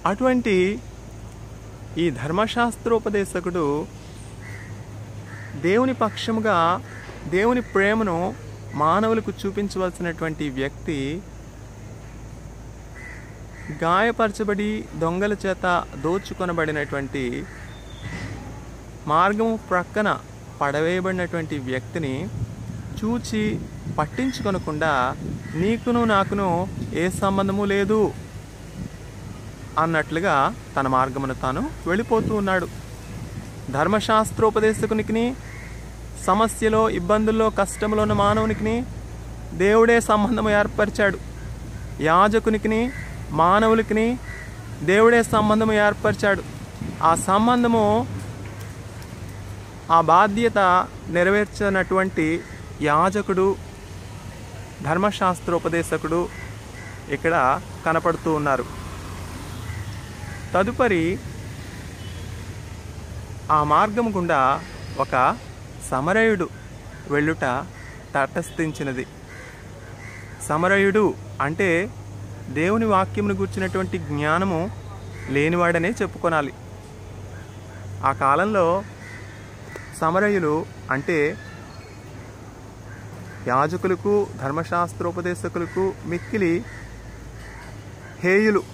అటువంటి ఈ ధర్మశాస్త్రోపదేశకుడు దేవుని పక్షముగా దేవుని ప్రేమను మానవులకు చూపించవలసినటువంటి వ్యక్తి గాయపరచబడి దొంగల చేత దోచుకొనబడినటువంటి మార్గము ప్రక్కన పడవేయబడినటువంటి వ్యక్తిని చూచి పట్టించుకొనకుండా నీకును నాకును ఏ సంబంధము లేదు అన్నట్లుగా తన మార్గమును తాను వెళ్ళిపోతూ ఉన్నాడు ధర్మశాస్త్రోపదేశకునికి సమస్యలో ఇబ్బందుల్లో కష్టంలో ఉన్న మానవునికి దేవుడే సంబంధం ఏర్పరిచాడు యాజకునికి మానవులకి దేవుడే సంబంధం ఏర్పరిచాడు ఆ సంబంధము ఆ బాధ్యత నెరవేర్చినటువంటి యాజకుడు ధర్మశాస్త్రోపదేశకుడు ఇక్కడ కనపడుతూ ఉన్నారు తదుపరి ఆ మార్గం గుండా ఒక సమరయుడు వెళ్ళుట తటస్థించినది సమరయుడు అంటే దేవుని వాక్యమును గుర్చినటువంటి జ్ఞానము లేనివాడనే చెప్పుకొనాలి ఆ కాలంలో సమరయులు అంటే యాజకులకు ధర్మశాస్త్రోపదేశకులకు మిక్కిలి హేయులు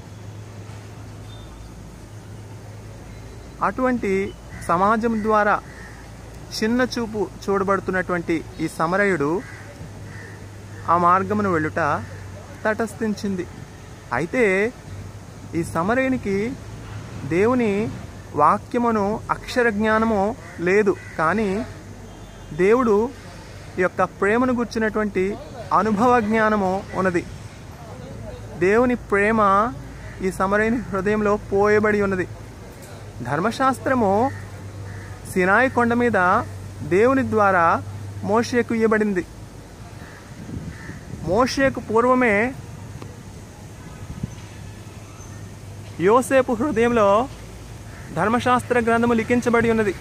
అటువంటి సమాజం ద్వారా చిన్న చూపు చూడబడుతున్నటువంటి ఈ సమరయుడు ఆ మార్గమును వెళ్ళుట తటస్థించింది అయితే ఈ సమరయునికి దేవుని వాక్యమును అక్షర జ్ఞానము లేదు కానీ దేవుడు యొక్క ప్రేమను గుర్చినటువంటి అనుభవ జ్ఞానము ఉన్నది దేవుని ప్రేమ ఈ సమరయుని హృదయంలో పోయబడి ఉన్నది ధర్మశాస్త్రము సినాయి కొండ మీద దేవుని ద్వారా మోషేకు ఇవ్వబడింది మోషేకు పూర్వమే యోసేపు హృదయంలో ధర్మశాస్త్ర గ్రంథము లిఖించబడి ఉన్నది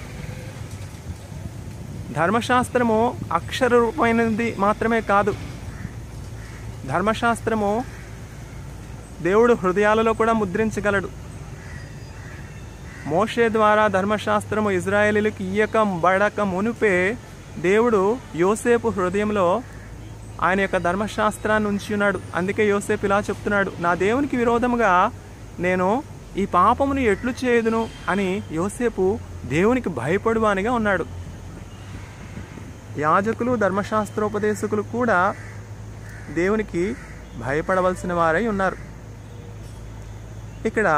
ధర్మశాస్త్రము అక్షర రూపమైనది మాత్రమే కాదు ధర్మశాస్త్రము దేవుడు హృదయాలలో కూడా ముద్రించగలడు మోషే ద్వారా ధర్మశాస్త్రము ఇజ్రాయేలీలకు ఇయ్యక బడక మునుపే దేవుడు యోసేపు హృదయంలో ఆయన యొక్క ధర్మశాస్త్రాన్ని ఉంచి ఉన్నాడు అందుకే యోసేపు ఇలా చెప్తున్నాడు నా దేవునికి విరోధముగా నేను ఈ పాపమును ఎట్లు చేయదును అని యోసేపు దేవునికి భయపడువానిగా ఉన్నాడు యాజకులు ధర్మశాస్త్రోపదేశకులు కూడా దేవునికి భయపడవలసిన వారై ఉన్నారు ఇక్కడ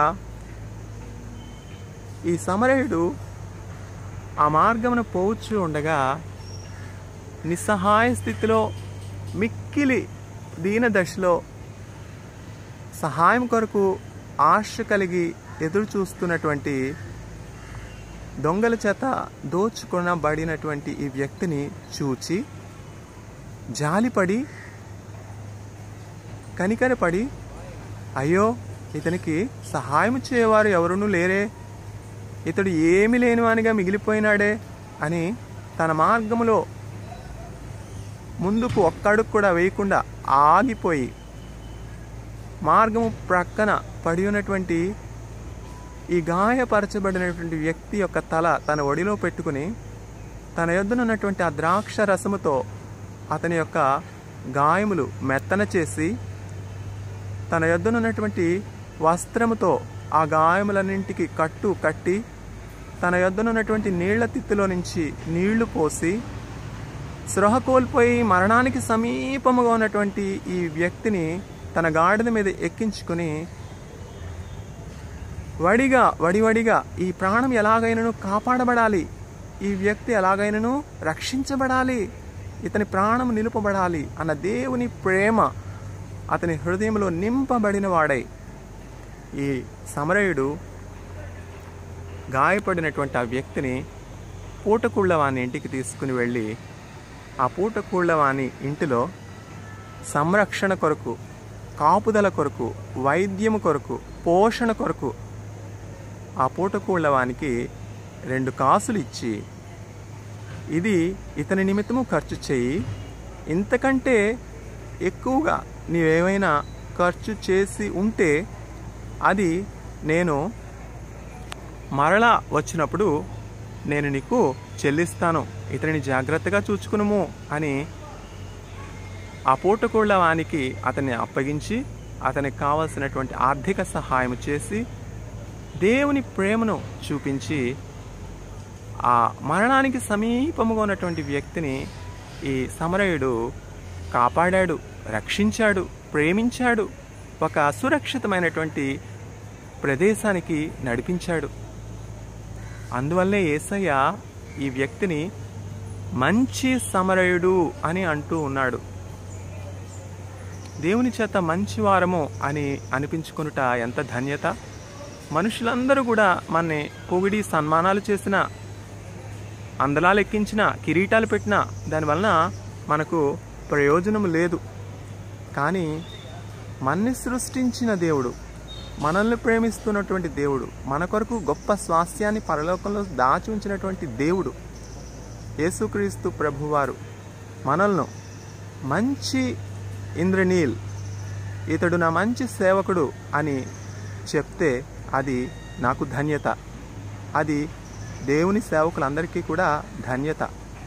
ఈ సమరయుడు ఆ మార్గమును పోవచ్చు ఉండగా నిస్సహాయ స్థితిలో మిక్కిలి దీన దశలో సహాయం కొరకు ఆశ కలిగి ఎదురు చూస్తున్నటువంటి దొంగల చేత దోచుకొనబడినటువంటి ఈ వ్యక్తిని చూచి జాలిపడి కనికరపడి అయ్యో ఇతనికి సహాయం చేయవారు ఎవరునూ లేరే ఇతడు ఏమి లేనివానిగా మిగిలిపోయినాడే అని తన మార్గములో ముందుకు ఒక్కడుగు కూడా వేయకుండా ఆగిపోయి మార్గము ప్రక్కన పడి ఉన్నటువంటి ఈ గాయపరచబడినటువంటి వ్యక్తి యొక్క తల తన ఒడిలో పెట్టుకుని తన యొద్దనున్నటువంటి ఆ ద్రాక్ష రసముతో అతని యొక్క గాయములు మెత్తన చేసి తన యొద్దనున్నటువంటి వస్త్రముతో ఆ గాయములన్నింటికి కట్టు కట్టి తన యొద్దనున్నటువంటి నీళ్ల తిత్తులో నుంచి నీళ్లు పోసి స్పృహ కోల్పోయి మరణానికి సమీపముగా ఉన్నటువంటి ఈ వ్యక్తిని తన గాడిద మీద ఎక్కించుకుని వడిగా వడివడిగా ఈ ప్రాణం ఎలాగైనను కాపాడబడాలి ఈ వ్యక్తి ఎలాగైనను రక్షించబడాలి ఇతని ప్రాణం నిలుపబడాలి అన్న దేవుని ప్రేమ అతని హృదయంలో నింపబడిన వాడై ఈ సమరయుడు గాయపడినటువంటి ఆ వ్యక్తిని పూటకుళ్ళవాని ఇంటికి తీసుకుని వెళ్ళి ఆ పూటకూళ్ళవాని ఇంటిలో సంరక్షణ కొరకు కాపుదల కొరకు వైద్యము కొరకు పోషణ కొరకు ఆ పూటకూళ్ళవానికి రెండు కాసులు ఇచ్చి ఇది ఇతని నిమిత్తము ఖర్చు చేయి ఇంతకంటే ఎక్కువగా నీవేమైనా ఖర్చు చేసి ఉంటే అది నేను మరలా వచ్చినప్పుడు నేను నీకు చెల్లిస్తాను ఇతనిని జాగ్రత్తగా చూచుకునుము అని ఆ పూటకోళ్ల వానికి అతన్ని అప్పగించి అతనికి కావలసినటువంటి ఆర్థిక సహాయం చేసి దేవుని ప్రేమను చూపించి ఆ మరణానికి సమీపముగా ఉన్నటువంటి వ్యక్తిని ఈ సమరయుడు కాపాడాడు రక్షించాడు ప్రేమించాడు ఒక సురక్షితమైనటువంటి ప్రదేశానికి నడిపించాడు అందువల్లే ఏసయ్య ఈ వ్యక్తిని మంచి సమరయుడు అని అంటూ ఉన్నాడు దేవుని చేత మంచివారము అని అనిపించుకొనుట ఎంత ధన్యత మనుషులందరూ కూడా మనని పొగిడి సన్మానాలు చేసిన అందలాలు ఎక్కించిన కిరీటాలు పెట్టిన దానివలన మనకు ప్రయోజనం లేదు కానీ మన్ని సృష్టించిన దేవుడు మనల్ని ప్రేమిస్తున్నటువంటి దేవుడు మన కొరకు గొప్ప స్వాస్థ్యాన్ని పరలోకంలో దాచి ఉంచినటువంటి దేవుడు యేసుక్రీస్తు ప్రభువారు మనల్ని మంచి ఇంద్రనీల్ ఇతడు నా మంచి సేవకుడు అని చెప్తే అది నాకు ధన్యత అది దేవుని సేవకులందరికీ కూడా ధన్యత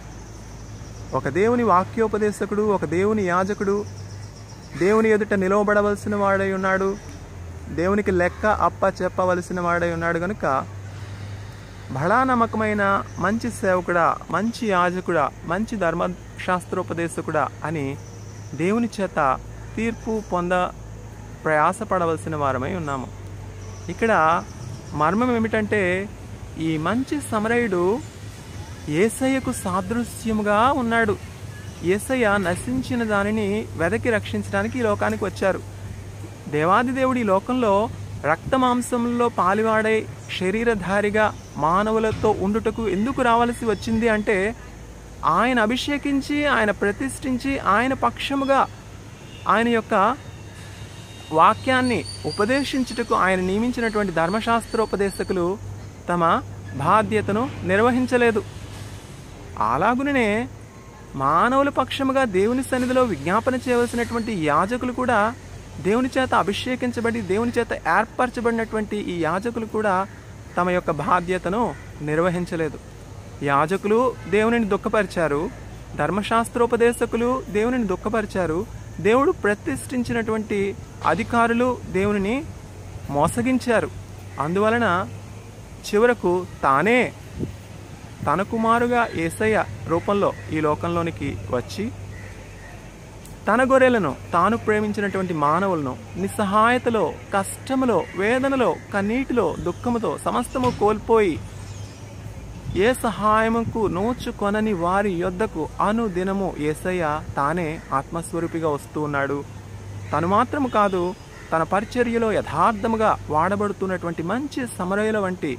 ఒక దేవుని వాక్యోపదేశకుడు ఒక దేవుని యాజకుడు దేవుని ఎదుట నిలవబడవలసిన వాడై ఉన్నాడు దేవునికి లెక్క అప్ప చెప్పవలసిన వాడై ఉన్నాడు కనుక బడా నమ్మకమైన మంచి సేవకుడా మంచి యాజకుడా మంచి ధర్మశాస్త్రోపదేశకుడా అని దేవుని చేత తీర్పు పొంద ప్రయాసపడవలసిన వారమై ఉన్నాము ఇక్కడ మర్మం ఏమిటంటే ఈ మంచి సమరయుడు ఏసయ్యకు సాదృశ్యముగా ఉన్నాడు ఏసయ్య నశించిన దానిని వెదకి రక్షించడానికి ఈ లోకానికి వచ్చారు దేవాది దేవుడు ఈ లోకంలో రక్తమాంసంలో పాలివాడై శరీరధారిగా మానవులతో ఉండుటకు ఎందుకు రావాల్సి వచ్చింది అంటే ఆయన అభిషేకించి ఆయన ప్రతిష్ఠించి ఆయన పక్షముగా ఆయన యొక్క వాక్యాన్ని ఉపదేశించుటకు ఆయన నియమించినటువంటి ధర్మశాస్త్రోపదేశకులు తమ బాధ్యతను నిర్వహించలేదు అలాగుననే మానవుల పక్షముగా దేవుని సన్నిధిలో విజ్ఞాపన చేయవలసినటువంటి యాజకులు కూడా దేవుని చేత అభిషేకించబడి దేవుని చేత ఏర్పరచబడినటువంటి ఈ యాజకులు కూడా తమ యొక్క బాధ్యతను నిర్వహించలేదు యాజకులు దేవునిని దుఃఖపరిచారు ధర్మశాస్త్రోపదేశకులు దేవునిని దుఃఖపరిచారు దేవుడు ప్రతిష్ఠించినటువంటి అధికారులు దేవునిని మోసగించారు అందువలన చివరకు తానే తన కుమారుగా ఏసయ్య రూపంలో ఈ లోకంలోనికి వచ్చి తన గొర్రెలను తాను ప్రేమించినటువంటి మానవులను నిస్సహాయతలో కష్టములో వేదనలో కన్నీటిలో దుఃఖముతో సమస్తము కోల్పోయి ఏ సహాయముకు నోచుకొనని వారి యొద్దకు అనుదినము ఏసయ్య తానే ఆత్మస్వరూపిగా వస్తూ ఉన్నాడు తను మాత్రము కాదు తన పరిచర్యలో యథార్థముగా వాడబడుతున్నటువంటి మంచి సమరయుల వంటి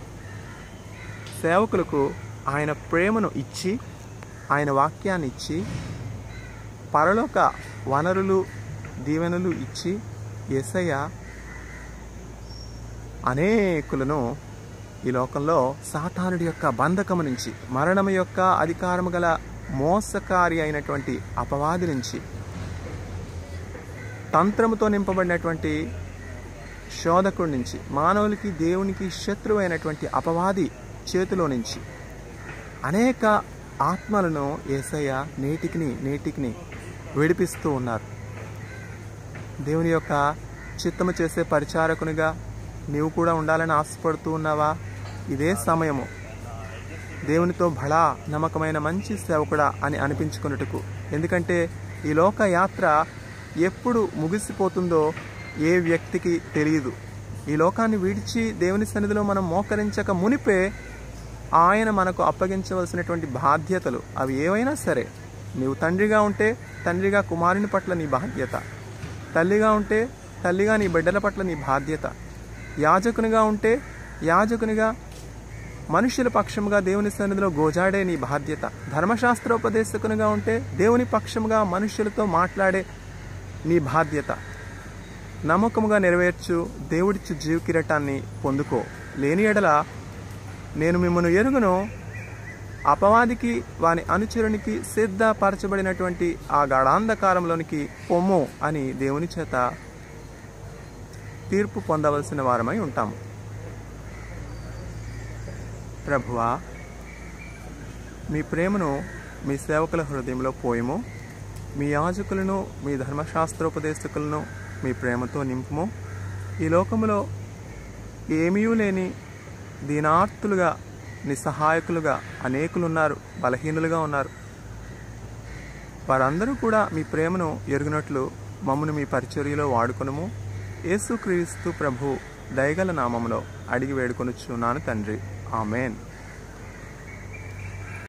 సేవకులకు ఆయన ప్రేమను ఇచ్చి ఆయన వాక్యాన్ని ఇచ్చి పరలోక వనరులు దీవెనలు ఇచ్చి యేసయ్య అనేకులను ఈ లోకంలో సాతానుడి యొక్క బంధకము నుంచి మరణము యొక్క అధికారము గల మోసకారి అయినటువంటి అపవాది నుంచి తంత్రముతో నింపబడినటువంటి శోధకుడి నుంచి మానవులకి దేవునికి శత్రువు అయినటువంటి అపవాది చేతిలో నుంచి అనేక ఆత్మలను ఏసయ్య నేటికిని నేటికిని విడిపిస్తూ ఉన్నారు దేవుని యొక్క చిత్తము చేసే పరిచారకునిగా నీవు కూడా ఉండాలని ఆశపడుతూ ఉన్నావా ఇదే సమయము దేవునితో బడా నమ్మకమైన మంచి సేవకుడా అని అనిపించుకున్నట్టుకు ఎందుకంటే ఈ లోక యాత్ర ఎప్పుడు ముగిసిపోతుందో ఏ వ్యక్తికి తెలియదు ఈ లోకాన్ని విడిచి దేవుని సన్నిధిలో మనం మోకరించక మునిపే ఆయన మనకు అప్పగించవలసినటువంటి బాధ్యతలు అవి ఏవైనా సరే నీవు తండ్రిగా ఉంటే తండ్రిగా కుమారుని పట్ల నీ బాధ్యత తల్లిగా ఉంటే తల్లిగా నీ బిడ్డల పట్ల నీ బాధ్యత యాజకునిగా ఉంటే యాజకునిగా మనుషుల పక్షముగా దేవుని సన్నిధిలో గోజాడే నీ బాధ్యత ధర్మశాస్త్రోపదేశకునిగా ఉంటే దేవుని పక్షముగా మనుషులతో మాట్లాడే నీ బాధ్యత నమ్మకముగా నెరవేర్చు దేవుడిచ్చు జీవ కిరటాన్ని పొందుకో లేని ఎడల నేను మిమ్మల్ని ఎరుగును అపవాదికి వాని అనుచరునికి సిద్ధపరచబడినటువంటి ఆ గాఢాంధకారంలోనికి పొమ్ము అని దేవుని చేత తీర్పు పొందవలసిన వారమై ఉంటాము ప్రభువా మీ ప్రేమను మీ సేవకుల హృదయంలో పోయము మీ యాజకులను మీ ధర్మశాస్త్రోపదేశకులను మీ ప్రేమతో నింపుము ఈ లోకములో ఏమీ లేని దీనార్తులుగా నిస్సహాయకులుగా అనేకులున్నారు బలహీనులుగా ఉన్నారు వారందరూ కూడా మీ ప్రేమను ఎరుగునట్లు మమ్మను మీ పరిచర్యలో వాడుకొనుము యేసుక్రీస్తు ప్రభు దయగల నామములో అడిగి వేడుకొనుచున్నాను తండ్రి ఆమెన్